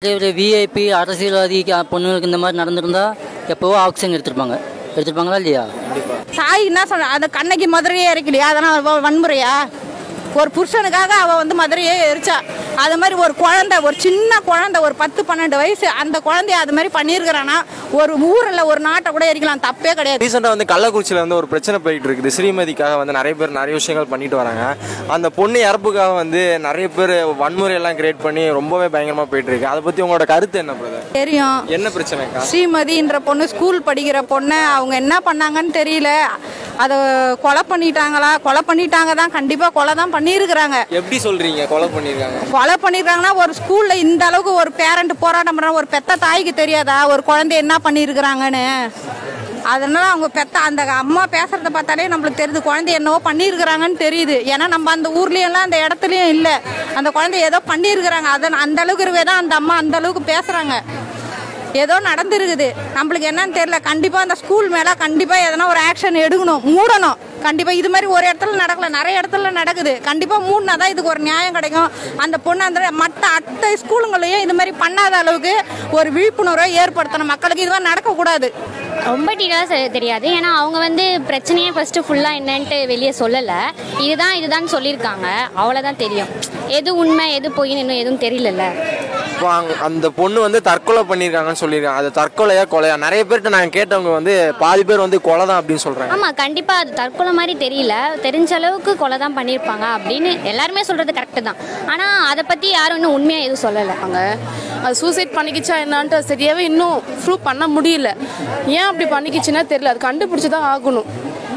ஒரு விஐபி அரசியல்வாதி க- பொண்ணுங்களுக்கு இந்த மாதிரி நடந்திருந்தா எப்போவோ ஆக்ஷன் எடுத்திருப்பாங்க எடுத்திருப்பாங்களா இல்லையா தாய் என்ன சொல்ற அந்த கண்ணகி மதுரையே எரிக்கலையா அதெல்லாம் வ- வன்முறையா ஒரு புருஷனுக்காக அவ வந்து மதுரையே எரிச்சா அது மாதிரி ஒரு குழந்தை ஒரு சின்ன குழந்தை ஒரு பத்து பன்னெண்டு வயசு அந்த குழந்தைய அது மாதிரி பண்ணியிருக்கிறான்னா ஒரு ஊரில் ஒரு நாட்டை கூட எரிக்கலாம் தப்பே கிடையாது ரீசெண்டாக வந்து கள்ளக்குறிச்சியில் வந்து ஒரு பிரச்சனை போயிட்டு இருக்குது ஸ்ரீமதிக்காக வந்து நிறைய பேர் நிறைய விஷயங்கள் பண்ணிட்டு வராங்க அந்த பொண்ணு இறப்புக்காக வந்து நிறைய பேர் வன்முறையெல்லாம் கிரியேட் பண்ணி ரொம்பவே பயங்கரமாக போயிட்டு இருக்கு அதை பற்றி உங்களோட கருத்து என்ன பிரதர் தெரியும் என்ன பிரச்சனைக்கா ஸ்ரீமதின்ற பொண்ணு ஸ்கூல் படிக்கிற பொண்ணு அவங்க என்ன பண்ணாங்கன்னு தெரியல அதை கொலை பண்ணிட்டாங்களா கொலை பண்ணிட்டாங்க தான் கண்டிப்பாக கொலை தான் பண்ணியிருக்கிறாங்க எப்படி சொல்றீங்க கொலை பண்ணியிருக்காங்க கொலை பண்ணிருக்காங்கன்னா ஒரு ஸ்கூல்ல இந்த அளவுக்கு ஒரு பேரண்ட் போராட்டம் பண்ற ஒரு பெத்த தாய்க்கு தெரியாதா ஒரு குழந்தை என்ன பண்ணியிருக்கிறாங்கன்னு அதனால அவங்க பெத்த அந்த அம்மா பேசுறத பார்த்தாலே நம்மளுக்கு தெரியுது குழந்தை என்னவோ பண்ணியிருக்கிறாங்கன்னு தெரியுது ஏன்னா நம்ம அந்த ஊர்லயும் எல்லாம் அந்த இடத்துலயும் இல்ல அந்த குழந்தை ஏதோ பண்ணியிருக்கிறாங்க அதை அந்த அளவுக்கு இருக்கவே தான் அந்த அம்மா அந்த அளவுக்கு பேசுறாங்க ஏதோ நடந்திருக்குது நம்மளுக்கு என்னன்னு தெரியல கண்டிப்பா அந்த ஸ்கூல் மேல கண்டிப்பா எதனா ஒரு ஆக்ஷன் எடுக்கணும் மூடணும் கண்டிப்பா இது மாதிரி ஒரு இடத்துல நடக்கல நிறைய இடத்துல நடக்குது கண்டிப்பா மூடினா தான் இதுக்கு ஒரு நியாயம் கிடைக்கும் அந்த பொண்ணு அந்த மற்ற அட்டை ஸ்கூலுங்களையும் இது மாதிரி பண்ணாத அளவுக்கு ஒரு விழிப்புணர்வை ஏற்படுத்தணும் மக்களுக்கு இது மாதிரி நடக்கக்கூடாது ரொம்ப டீட்டெயிலாக தெரியாது ஏன்னா அவங்க வந்து பிரச்சனையே ஃபஸ்ட்டு ஃபுல்லாக என்னன்ட்டு வெளியே சொல்லலை இதுதான் இதுதான் சொல்லியிருக்காங்க அவ்வளோதான் தெரியும் எது உண்மை எது பொய்ன்னு இன்னும் எதுவும் தெரியலல்ல இப்போ அங்க- அந்த பொண்ணு வந்து தற்கொலை பண்ணியிருக்காங்கன்னு சொல்லியிருக்காங்க அது தற்கொலையா கொலையா நிறைய பேர்கிட்ட நான் கேட்டவங்க வந்து பாதி பேர் வந்து கொலை தான் அப்படின்னு சொல்றாங்க ஆமாம் கண்டிப்பாக அது தற்கொலை மாதிரி தெரியல தெரிஞ்ச அளவுக்கு கொலை தான் பண்ணியிருப்பாங்க அப்படின்னு எல்லாருமே சொல்கிறது கரெக்டு தான் ஆனால் அதை பற்றி யாரும் இன்னும் உண்மையாக எதுவும் சொல்லலை அவங்க அது சூசைட் பண்ணிக்கிச்சா என்னான்ட்டு அது சரியாவே இன்னும் ப்ரூவ் பண்ண முடியல ஏன் அப்படி பண்ணிக்கிச்சுன்னா தெரியல அது கண்டுபிடிச்சி தான் ஆகணும்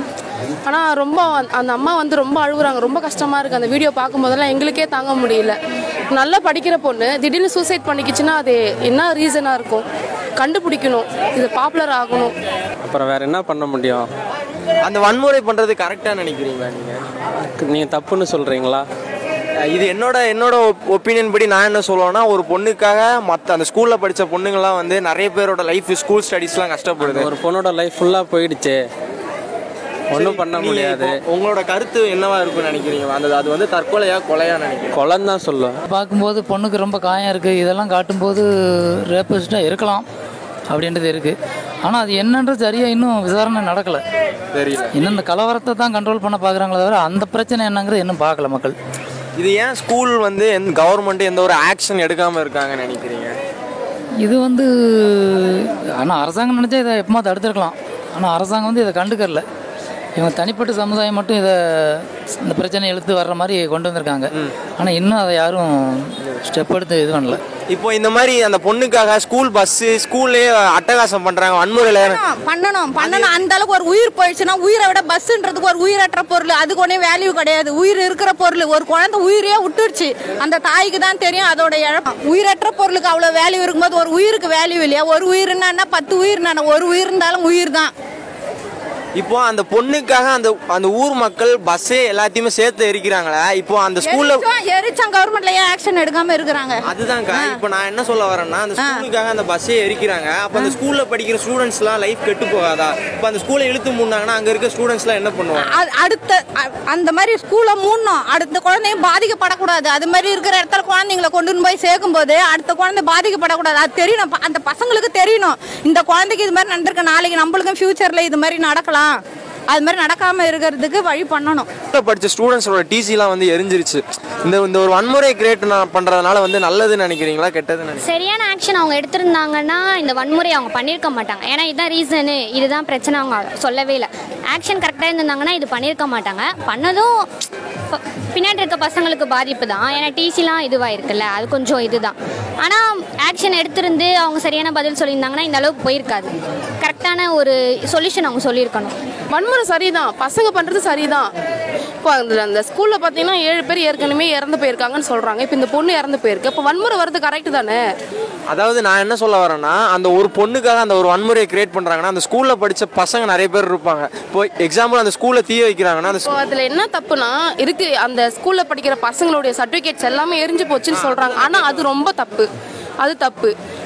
ஆனால் ரொம்ப அந்த- அந்த அம்மா வந்து ரொம்ப அழுகுறாங்க ரொம்ப கஷ்டமாக இருக்குது அந்த வீடியோ பார்க்கும்போதெல்லாம் எங்களுக்கே தாங்க முடியல நல்லா படிக்கிற பொண்ணு திடீர்னு சூசைட் பண்ணிக்கிச்சுன்னா அது என்ன ரீசனாக இருக்கும் கண்டுபிடிக்கணும் இது பாப்புலர் ஆகணும் அப்புறம் வேற என்ன பண்ண முடியும் அந்த வன்முறை பண்றது கரெக்டா நினைக்கிறீங்களா நீங்க நீங்க தப்புன்னு சொல்றீங்களா இது என்னோட என்னோட ஒப்பீனியன் படி நான் என்ன சொல்லுவேன்னா ஒரு பொண்ணுக்காக மற்ற அந்த ஸ்கூல்ல படிச்ச பொண்ணுங்கலாம் வந்து நிறைய பேரோட லைஃப் ஸ்கூல் ஸ்டடீஸ்லாம் கஷ்டப்படுது ஒரு பொண்ணோட லைஃப் ஃபுல்லா போயிடுச்சு ஒன்றும் பண்ண நீங்க முடியாது இப்போ உங்களோட கருத்து என்னவா இருக்கும்னு நினைக்கிறீங்க அந்த அது வந்து தற்கொலையா கொலையா நினைக்கிறீங்க கொலன்னு தான் சொல்லுவேன் பார்க்கும்போது பொண்ணுக்கு ரொம்ப காயம் இருக்குது இதெல்லாம் காட்டும்போது ரேப்பிஸ்ட்டாக இருக்கலாம் அப்படின்றது இருக்குது ஆனால் அது என்னன்றது சரியாக இன்னும் விசாரணை நடக்கலை தெரியல இன்னும் இந்த கலவரத்தை தான் கண்ட்ரோல் பண்ண பார்க்குறாங்களே தவிர அந்த பிரச்சனை என்னங்கிறது இன்னும் பார்க்கல மக்கள் இது ஏன் ஸ்கூல் வந்து எந்த கவர்மெண்ட் எந்த ஒரு ஆக்ஷன் எடுக்காம இருக்காங்கன்னு நினைக்கிறீங்க இது வந்து ஆனால் அரசாங்கம் நினச்சா இதை எப்பமா தடுத்துருக்கலாம் ஆனால் அரசாங்கம் வந்து இதை கண்டுக்கறல இவங்க தனிப்பட்ட சமுதாயம் மட்டும் இதை இந்த பிரச்சனை இழுத்து வர்ற மாதிரி கொண்டு வந்திருக்காங்க ஆனால் இன்னும் அதை யாரும் ஸ்டெப் எடுத்து இது பண்ணல இப்போ இந்த மாதிரி அந்த பொண்ணுக்காக ஸ்கூல் பஸ் ஸ்கூல்லேயே அட்டகாசம் பண்றாங்க வன்முறையில பண்ணணும் பண்ணணும் அந்த அளவுக்கு ஒரு உயிர் போயிடுச்சுன்னா உயிரை விட பஸ்ன்றதுக்கு ஒரு உயிரற்ற பொருள் அதுக்கு ஒன்றே வேல்யூ கிடையாது உயிர் இருக்கிற பொருள் ஒரு குழந்தை உயிரையே விட்டுடுச்சு அந்த தாய்க்கு தான் தெரியும் அதோட இழப்பு உயிரற்ற பொருளுக்கு அவ்வளோ வேல்யூ இருக்கும்போது ஒரு உயிருக்கு வேல்யூ இல்லையா ஒரு உயிர்னா என்ன, பத்து உயிர் ஒரு உயிர் இருந்தாலும் உயிர் தான் இப்போ அந்த பொண்ணுக்காக அந்த அந்த ஊர் மக்கள் பஸ்ஸே எல்லாத்தையுமே சேர்த்து எரிக்கிறாங்களே இப்போ அந்த ஸ்கூல்ல எரிச்சோம், எரிச்சோம் கவர்மெண்ட்ல ஏன் ஆக்ஷன் எடுக்காம இருக்கிறாங்க அதுதான்க்கா இப்போ நான் என்ன சொல்ல வரேன்னா அந்த ஸ்கூலுக்காக அந்த பஸ்ஸே எரிக்கிறாங்க அப்போ அந்த ஸ்கூல்ல படிக்கிற ஸ்டூடெண்ட்ஸ்லாம் லைஃப் கெட்டு போகாதா இப்போ அந்த ஸ்கூலை இழுத்து மூடினாங்கன்னா அங்க இருக்க ஸ்டூடெண்ட்ஸ்லாம் என்ன பண்ணுவாங்க அ- அடுத்த அ- அந்த மாதிரி ஸ்கூலை மூடணும் அடுத்த குழந்தையும் பாதிக்கப்படக்கூடாது அது மாதிரி இருக்கிற இடத்துல குழந்தைங்களை கொண்டு போய் சேர்க்கும் போது அடுத்த குழந்தை பாதிக்கப்படக்கூடாது அது தெரியணும் ப- அந்த பசங்களுக்கு தெரியணும் இந்த குழந்தைக்கு இது மாதிரி நடந்திருக்கு நாளைக்கு நம்மளுக்கும் ஃபியூச்சர்ல இது மாதிரி நடக்கலாம் அது மாதிரி நடக்காம இருக்கிறதுக்கு வழி பண்ணணும் ஸ்கூல்ல படிச்ச ஸ்டூடெண்ட்ஸோட டிசிலாம் வந்து எரிஞ்சிருச்சு இந்த இந்த ஒரு வன்முறை கிரியேட் பண்றதுனால வந்து நல்லதுன்னு நினைக்கிறீங்களா கெட்டதுன்னு நினைக்கிறீங்களா? சரியான ஆக்ஷன் அவங்க எடுத்திருந்தாங்கன்னா இந்த வன்முறை அவங்க பண்ணியிருக்க மாட்டாங்க ஏன்னா இதுதான் ரீசனு இதுதான் பிரச்சனை அவங்க சொல்லவே இல்லை ஆக்ஷன் கரெக்டாக இருந்திருந்தாங்கன்னா இது பண்ணியிருக்க மாட்டாங்க பண்ணதும் ப- பின்னாடி இருக்க பசங்களுக்கு பாதிப்பு தான் ஏன்னா டிசிலாம் இதுவாக இருக்குல்ல அது கொஞ்சம் இதுதான் ஆனால் ஆக்ஷன் எடுத்திருந்து அவங்க சரியான பதில் சொல்லியிருந்தாங்கன்னா இந்த அளவுக்கு போயிருக்காது கரெக்டான ஒரு சொல்யூஷன் அவங்க சொல்லியிருக்கணும் வன்முறை சரிதான் பசங்க பண்ணுறது சரிதான் இப்போ அந்த அந்த ஸ்கூலில் பார்த்தீங்கன்னா ஏழு பேர் ஏற்கனவே இறந்து போயிருக்காங்கன்னு சொல்கிறாங்க இப்போ இந்த பொண்ணு இறந்து போயிருக்கு இப்போ வன்முறை வர்றது கரெக்டு தானே அதாவது நான் என்ன சொல்ல வரேன்னா அந்த ஒரு பொண்ணுக்காக அந்த ஒரு வன்முறையை கிரியேட் பண்றாங்கன்னா அந்த ஸ்கூல்ல படிச்ச பசங்க நிறைய பேர் இருப்பாங்க இப்போ எக்ஸாம்பிள் அந்த ஸ்கூல்ல தீ வைக்கிறாங்கன்னா அந்த இப்போ அதில் என்ன தப்புனா இருக்கு அந்த ஸ்கூலில் படிக்கிற பசங்களுடைய சர்டிஃபிகேட்ஸ் எல்லாமே எரிஞ்சு போச்சுன்னு சொல்கிறாங்க ஆனால் அது ரொம்ப தப்பு அது தப்பு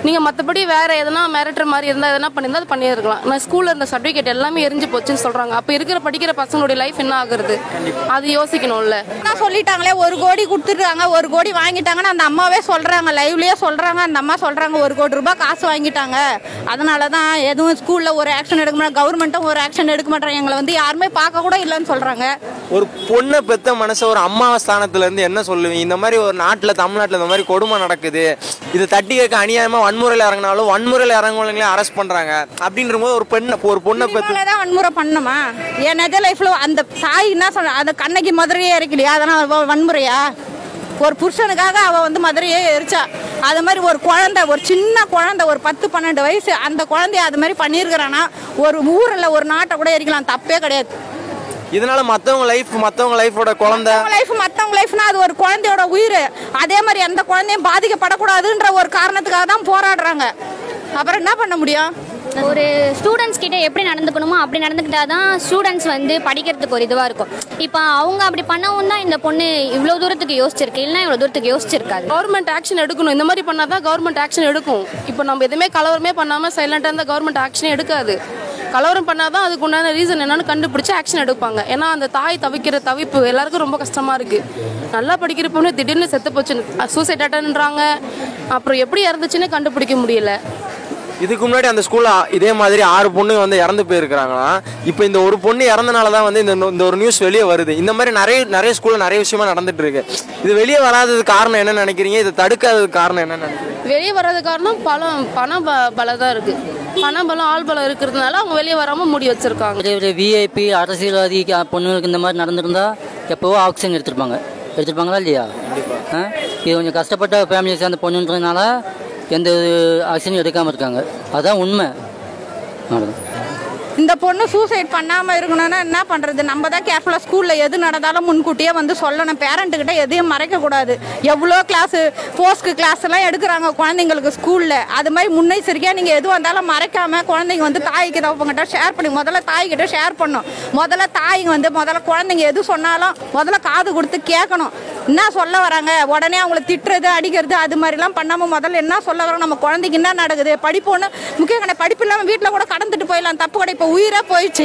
நீங்கள் மற்றபடி வேறு எதனா மிரட்டுற மாதிரி இருந்தால் எதனா பண்ணியிருந்தா அது பண்ணியிருக்கலாம் நான் ஸ்கூலில் இருந்த சர்டிஃபிகேட் எல்லாமே எரிஞ்சு போச்சுன்னு சொல்கிறாங்க அப்போ இருக்கிற படிக்கிற பசங்களுடைய லைஃப் என்ன ஆகுறது அது யோசிக்கணும்ல அண்ணா சொல்லிட்டாங்களே ஒரு கோடி கொடுத்துட்டாங்க ஒரு கோடி வாங்கிட்டாங்கன்னு அந்த அம்மாவே சொல்றாங்க லைவ்லயே சொல்றாங்க அந்த அம்மா சொல்றாங்க ஒரு கோடி ரூபாய் காசு வாங்கிட்டாங்க அதனால தான் எதுவும் ஸ்கூல்ல ஒரு ஆக்ஷன் எடுக்க மாட்டாங்க கவர்மெண்ட்டும் ஒரு ஆக்ஷன் எடுக்க மாட்டாங்க எங்களை வந்து யாருமே பார்க்க கூட இல்லைன்னு சொல்றாங்க ஒரு பொண்ணை பெத்த மனசை ஒரு அம்மா ஸ்தானத்துல இருந்து என்ன சொல்லுவீங்க இந்த மாதிரி ஒரு நாட்டில் தமிழ்நாட்டில் இந்த மாதிரி கொடுமை நடக்குது இதை தட்டி கேட்க அநியாயமா வன்முறையில் இறங்கினாலும் வன்முறையில் இறங்குவவங்களே அரெஸ்ட் பண்றாங்க அப்படின்ற போது ஒரு பெண்ணை ஒரு பொண்ணை பெத்து தான் வன்முறை பண்ணணுமா என் நிஜ லைஃப்ல அந்த தாய் என்ன சொல்ற அந்த கண்ணகி மதுரையே இறக்கலையா அதனால வ- வன்முறையா ஒரு புருஷனுக்காக அவ வந்து மதுரையே எரிச்சா அது மாதிரி ஒரு குழந்தை ஒரு சின்ன குழந்தை ஒரு பத்து பன்னெண்டு வயசு அந்த குழந்தைய அது மாதிரி பண்ணியிருக்கிறான்னா ஒரு ஊரில் ஒரு நாட்டை கூட எரிக்கலாம் தப்பே கிடையாது இதனால மற்றவங்க லைஃப் மற்றவங்க லைஃபோட குழந்தை லைஃப் மற்றவங்க லைஃப்னா அது ஒரு குழந்தையோட உயிர் அதே மாதிரி எந்த குழந்தையும் பாதிக்கப்படக்கூடாதுன்ற ஒரு காரணத்துக்காக தான் போராடுறாங்க அப்புறம் என்ன பண்ண முடியும் ஒரு ஸ்டூடெண்ட்ஸ் கிட்ட எப்படி நடந்துக்கணுமோ அப்படி நடந்துக்கிட்டா தான் ஸ்டூடெண்ட்ஸ் வந்து படிக்கிறதுக்கு ஒரு இதுவாக இருக்கும் இப்போ அவங்க அப்படி பண்ணவும் தான் இந்த பொண்ணு இவ்வளோ தூரத்துக்கு யோசிச்சிருக்கு இல்லைன்னா இவ்வளோ தூரத்துக்கு யோசிச்சிருக்காது கவர்மெண்ட் ஆக்ஷன் எடுக்கணும் இந்த மாதிரி பண்ணால் தான் கவர்மெண்ட் ஆக்ஷன் எடுக்கும் இப்போ நம்ம எதுவுமே கலவரமே பண்ணாமல் சைலண்டாக இருந்தால் கவர்மெண்ட் ஆக்ஷனே எடுக்காது கலவரம் பண்ணால் தான் அதுக்கு உண்டான ரீசன் என்னன்னு கண்டுபிடிச்சு ஆக்ஷன் எடுப்பாங்க ஏன்னா அந்த தாய் தவிக்கிற தவிப்பு எல்லாருக்கும் ரொம்ப கஷ்டமாக இருக்குது நல்லா படிக்கிற பொண்ணு திடீர்னு செத்து போச்சு சூசைட் அட்டன்றாங்க அப்புறம் எப்படி இறந்துச்சுன்னு கண்டுபிடிக்க முடியல இதுக்கு முன்னாடி அந்த ஸ்கூல்ல இதே மாதிரி ஆறு பொண்ணுங்க வந்து இறந்து போயிருக்கிறாங்களா இப்போ இந்த ஒரு பொண்ணு இறந்தனால தான் வந்து இந்த இந்த ஒரு நியூஸ் வெளியே வருது இந்த மாதிரி நிறைய நிறைய ஸ்கூல்ல நிறைய விஷயமா நடந்துட்டு இருக்கு இது வெளியே வராதது காரணம் என்ன நினைக்கிறீங்க இதை தடுக்காததுக்கு காரணம் என்ன நினைக்கிறீங்க வெளியே வர்றது காரணம் பலம் பண ப பலம் தான் இருக்குது பண பலம் ஆள் பலம் இருக்கிறதுனால அவங்க வெளியே வராமல் மூடி வச்சிருக்காங்க பெரிய பெரிய விஐபி அரசியல்வாதி க- பொண்ணுங்களுக்கு இந்த மாதிரி நடந்திருந்தா எப்போவோ ஆக்சிஜன் எடுத்திருப்பாங்க எடுத்திருப்பாங்களா இல்லையா ஆ? இது கொஞ்சம் கஷ்டப்பட்ட ஃபேமிலியை சேர்ந்த பொண்ணுன்றதுனால எந்த ஆக்சிஜனும் எடுக்காமல் இருக்காங்க அதுதான் உண்மை அவ்வளோதான் இந்த பொண்ணு சூசைட் பண்ணாம இருக்கணும்னா என்ன பண்றது நம்ம தான் கேர்ஃபுல்லா ஸ்கூல்ல எது நடந்தாலும் முன்கூட்டியே வந்து சொல்லணும் பேரண்ட் கிட்ட எதையும் மறைக்க கூடாது எவ்வளோ கிளாஸ் போஸ்க்கு கிளாஸ் எல்லாம் எடுக்கிறாங்க குழந்தைங்களுக்கு ஸ்கூல்ல அது மாதிரி முன்னெச்சரிக்கையா நீங்க எது வந்தாலும் மறைக்காம குழந்தைங்க வந்து தாய்க்கு தவப்பங்கிட்ட ஷேர் பண்ணி முதல்ல தாய்கிட்ட ஷேர் பண்ணும் முதல்ல தாய்ங்க வந்து முதல்ல குழந்தைங்க எது சொன்னாலும் முதல்ல காது கொடுத்து கேட்கணும் என்ன சொல்ல வராங்க உடனே அவங்கள திட்டுறது அடிக்கிறது அது மாதிரிலாம் பண்ணாம முதல்ல என்ன சொல்ல வரோம் நம்ம குழந்தைக்கு என்ன நடக்குது படிப்பு ஒன்று முக்கிய கிடையாது படிப்பு இல்லாமல் வீட்டில் கூட கடந்துட்டு போயிடலாம் தப்பு கிடையாது இப்போ உயிரே போயிடுச்சு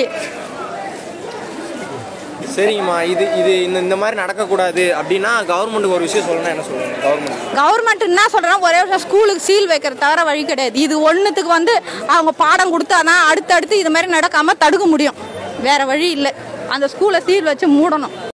சரிங்கம்மா இது இது இந்த இந்த மாதிரி நடக்கக்கூடாது அப்படின்னா கவர்மெண்ட்டுக்கு ஒரு விஷயம் சொல்லணும்னா என்ன சொல்லுங்க கவர்மெண்ட் கவர்மெண்ட் என்ன சொல்றாங்க ஒரே வருஷம் ஸ்கூலுக்கு சீல் வைக்கிற தவிர வழி கிடையாது இது ஒன்றுத்துக்கு வந்து அவங்க பாடம் கொடுத்தாதான் அடுத்தடுத்து இது மாதிரி நடக்காம தடுக்க முடியும் வேற வழி இல்லை அந்த ஸ்கூலை சீல் வச்சு மூடணும்